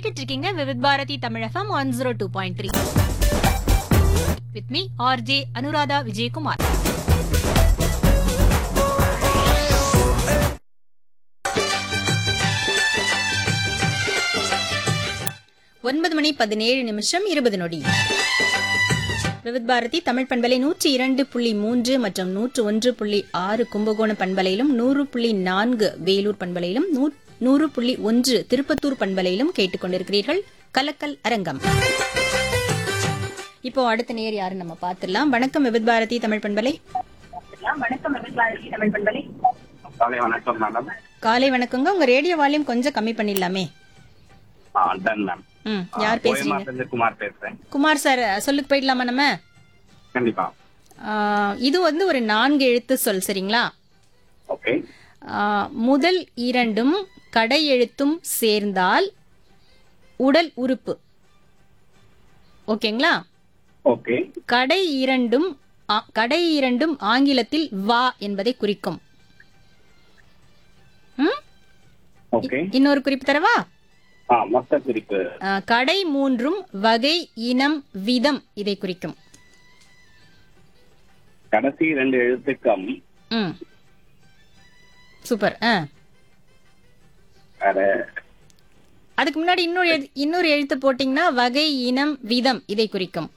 கேட்டுட்டு இருக்கீங்க Vividh Bharati Tamilagam one zero two point three with me R J Anuradha Vijayakumar ஒன்பது மணி பதினேழு நிமிஷம் இருபது நொடி விவித் பாரதி தமிழ் பண்பலை நூற்றி இரண்டு புள்ளி மூன்று மற்றும் நூற்று ஒன்று புள்ளி ஆறு கும்பகோணம் பண்பலையிலும் நூறு புள்ளி நான்கு வேலூர் பண்பலையிலும் நூ- நூறு புள்ளி ஒன்று திருப்பத்தூர் பண்பலையிலும் கேட்டுக்கொண்டிருக்கிறீர்கள் கலக்கல் அரங்கம் இப்போ அடுத்த நேர் யாரு நம்ம பார்த்துடலாம் வணக்கம் விவித் பாரதி தமிழ் பண்பலை காலை வணக்கம் மேடம் காலை வணக்கங்க உங்க ரேடியோ வால்யூம் கொஞ்சம் கம்மி பண்ணிடலாமே டன் மேம் ம் யார் பேசுறீங்க கோயமாட்டிலிருந்து குமார் பேசுறேன் குமார் சார் சொல்லுக்கு போயிடலாமா நம்ம கண்டிப்பா ஆ, இது வந்து ஒரு நான்கு எழுத்து சொல் சரிங்களா ஓகே ஆ, முதல் இரண்டும் கடை எழுத்தும் சேர்ந்தால் உடல் உறுப்பு ஓகேங்களா ஓகே கடை இரண்டும் ஆ- கடை இரண்டும் ஆங்கிலத்தில் வா என்பதை குறிக்கும் ம்? ஓகே இன்னொரு குறிப்பு தரவா ஆ மொத்த குறிப்பு ஆ, கடை மூன்றும் வகை இனம் விதம் இதை குறிக்கும் கடைசி ரெண்டு எழுத்துக்கம் ம் சூப்பர் ஆ வேற அதுக்கு முன்னாடி இன்னொரு எழு- இன்னொரு எழுத்து போட்டீங்கன்னா வகை இனம் விதம் இதை குறிக்கும்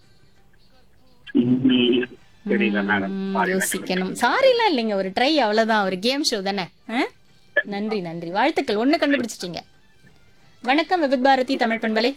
ம், தெரியல மேடம் ம், யோசிக்கணும் சாரிலாம் இல்லைங்க ஒரு ட்ரை அவ்வளவுதான் ஒரு கேம் ஷோ தானே ஆ? நன்றி நன்றி வாழ்த்துக்கள் ஒண்ணு கண்டுபிடிச்சிட்டீங்க வணக்கம் விபித் பாரதி தமிழ் பண்பலை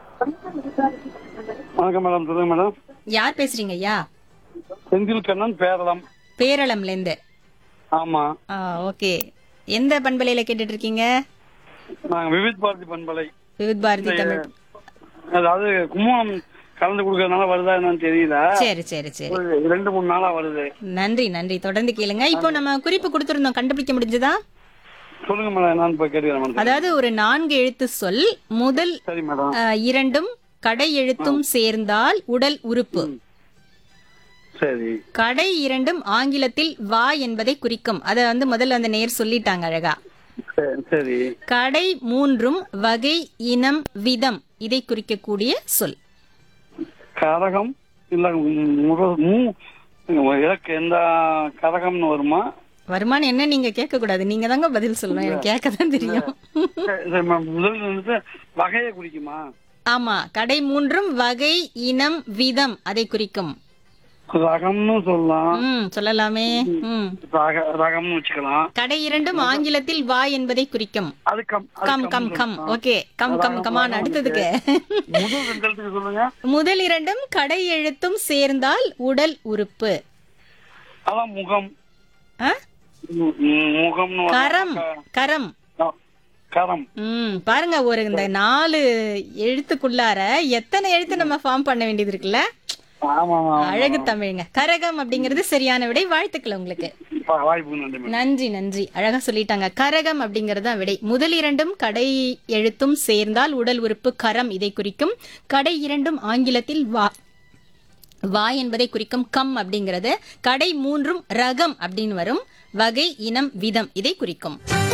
வணக்கம் மேடம் சொல்லுங்க மேடம் யார் பேசுறீங்க ஐயா செந்தில் கண்ணன் பேரளம் பேரளம்ல இருந்து ஆமா ஆ ஓகே எந்த பண்பலையில கேட்டுட்டு இருக்கீங்க நாங்க விவித் பாரதி பண்பலை விவித் பாரதி தமிழ் அதாவது கும்பகோணம் கலந்து கொடுக்கறதுனால வருதா என்னன்னு தெரியல சரி சரி சரி ஒரு ரெண்டு மூணு நாளா வருது நன்றி நன்றி தொடர்ந்து கேளுங்க இப்போ நம்ம குறிப்பு கொடுத்திருந்தோம் கண்டுபிடிக்க முடிஞ்சதா சொல்லுங்க மேடம் என்னன்னு போய் கேட்டுக்கிறேன் மேடம் அதாவது ஒரு நான்கு எழுத்து சொல் முதல் சரி மேடம் அஹ், இரண்டும் கடை எழுத்தும் சேர்ந்தால் உடல் உறுப்பு சரி கடை இரண்டும் ஆங்கிலத்தில் வா என்பதை குறிக்கும் அத வந்து முதல்ல அந்த நேர் சொல்லிட்டாங்க அழகா சரி, சரி கடை மூன்றும் வகை இனம் விதம் இதை குறிக்கக்கூடிய சொல் கரகம் இல்ல முக- மூ இலக்கு எந்த கரகம்னு வருமா வருமானம் என்ன நீங்க கேட்க கூடாது நீங்க தாங்க பதில் சொல்லணும் எனக்கு கேட்க தான் தெரியும் சரி, சரி, மேம். முதல்ல வந்து வகையை குறிக்குமா ஆமா கடை மூன்றும் வகை இனம் விதம் அதை குறிக்கும் ரகம்னு சொல்லலாம் ம் சொல்லலாமே ம் ரக ரகம்னு வச்சுக்கலாம் கடை இரண்டும் ஆங்கிலத்தில் வா என்பதை குறிக்கும் அது கம் அது come come come okay come come come on அடுத்ததுக்கு முதல் ரெண்டு எழுத்துக்கு சொல்லுங்க முதல் இரண்டும் கடை எழுத்தும் சேர்ந்தால் உடல் உறுப்பு அதான் முகம் ஆ? மு- மு- முகம்னு வரும். கரம் கரம் க- கரம் ம் பாருங்க ஒரு இந்த நாலு எழுத்துக்குள்ளார எத்தனை எழுத்து நம்ம ஃபார்ம் பண்ண வேண்டியது இருக்குல்ல ஆமா ஆமா அழகு தமிழுங்க கரகம் அப்படிங்கிறது சரியான விடை வாழ்த்துக்கள் உங்களுக்கு வா- வாய்ப்புக்கு நன்றி மேடம் நன்றி நன்றி அழகா சொல்லிட்டாங்க கரகம் அப்படிங்கிறது தான் விடை முதல் இரண்டும் கடை எழுத்தும் சேர்ந்தால் உடல் உறுப்பு கரம் இதை குறிக்கும் கடை இரண்டும் ஆங்கிலத்தில் வா வா என்பதை குறிக்கும் கம் அப்படிங்கிறது கடை மூன்றும் ரகம் அப்படின்னு வரும் வகை இனம் விதம் இதை குறிக்கும்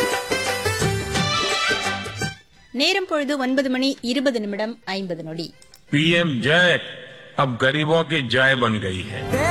நேரம் பொழுது ஒன்பது மணி இருபது நிமிடம் ஐம்பது நொடி पीएम जय अब गरीबों की जय बन गई है